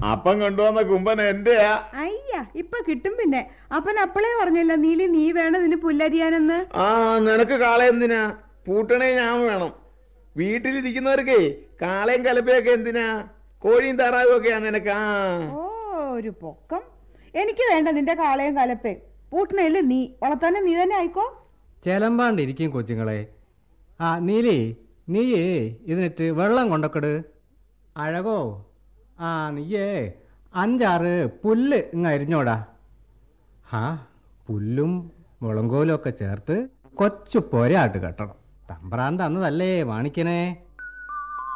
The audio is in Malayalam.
അപ്പം കൊണ്ടുവന്ന കുമ്പൻ എന്റെയാ അയ്യ ഇപ്പൊ കിട്ടും പിന്നെ അപ്പൻ അപ്പളേ പറഞ്ഞല്ല നീലി നീ വേണം ഇതിന് പുല്ലരിയാനെന്ന് ആ നിനക്ക് കാള എന്തിനാ പൂട്ടണേ ഞാൻ വേണം വീട്ടിലിരിക്കുന്നവർക്കേ കാളയും കലപ്പയൊക്കെ എന്തിനാ കോഴിയും താറാവും ഒക്കെയാ നിനക്ക് ആ ഓ ഒരു പൊക്കം എനിക്ക് വേണ്ട നിന്റെ കാളയും കലപ്പയും പൂട്ടണേല് നീ വളർത്താനെ നീ തന്നെ ആയിക്കോ ചിലമ്പാണ്ടിരിക്കും കൊച്ചുങ്ങളെ ആ നീലി നീയേ ഇതിനിട്ട് വെള്ളം കൊണ്ടൊക്കെട് അഴകോ ആ നീയേ അഞ്ചാറ് പുല്ല് ഇങ്ങ് അരിഞ്ഞോടാ ആ പുല്ലും മുളങ്കോലും ഒക്കെ ചേർത്ത് കൊച്ചു പൊരയാട്ട് കെട്ടണം തമ്പ്രാൻ തന്നതല്ലേ മാണിക്കനെ